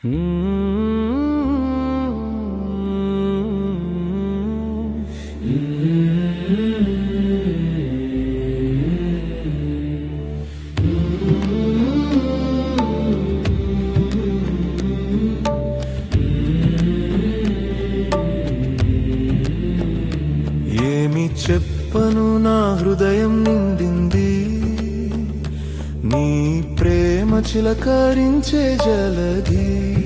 ఏమి చెప్పను నా హృదయం నిండింది నీ ప్రేమ చిలకరించే జలధి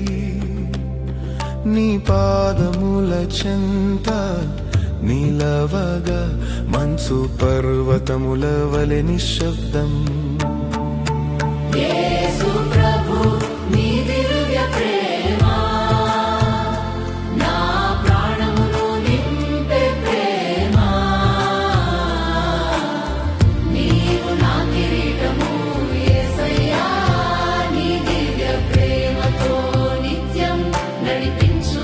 నీ పాదముల చెంత నీలవగా మంచు పర్వతముల వలె నిశ్శబ్దం యేసు ప్రభు నీ దివ్య ప్రేమ నా ప్రాణమును నింపే ప్రేమ నీవు నా కిరీటము యేసయ్యా నీ దివ్య ప్రేమతో నిత్యం నడిపించు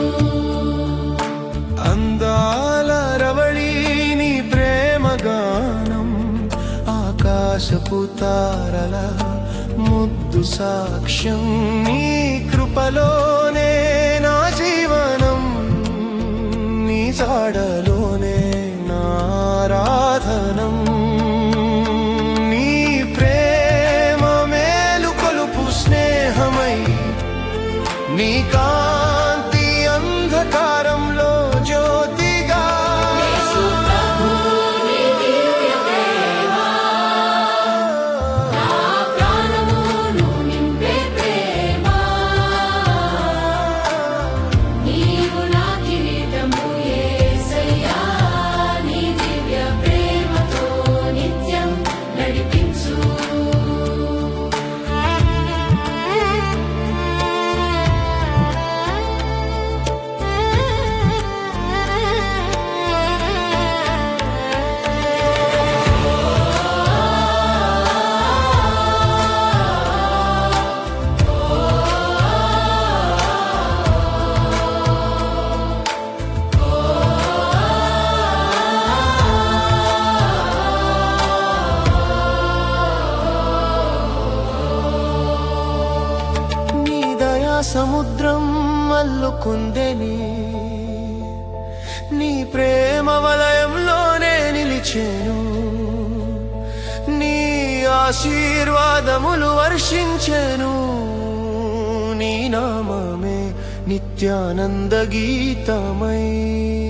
అందాల రవళి నీ ప్రేమ గానం ఆకాశపు తారల ముద్దు సాక్ష్యం నీ కృపలోనే నా జీవనం నీ జాడలోనే నా ఆరాధనం నీ ప్రేమ మేలు కొలుపు స్నేహమై నీ కాంతి అంధకారంలో జ్యోతిగా యేసు ప్రభు నీ దివ్య ప్రేమ నా ప్రాణమును నింపే ప్రేమ నీవు నా కిరీటము యేసయ్యా నీ దివ్య ప్రేమతో నిత్యం నడిపించు నీ దయా సముద్రం అల్లుకుందని నీ ప్రేమ వలయంలోనే నిలిచేను నీ ఆశీర్వాదములు వర్షించెను నీ నామమే నిత్యానంద గీతమై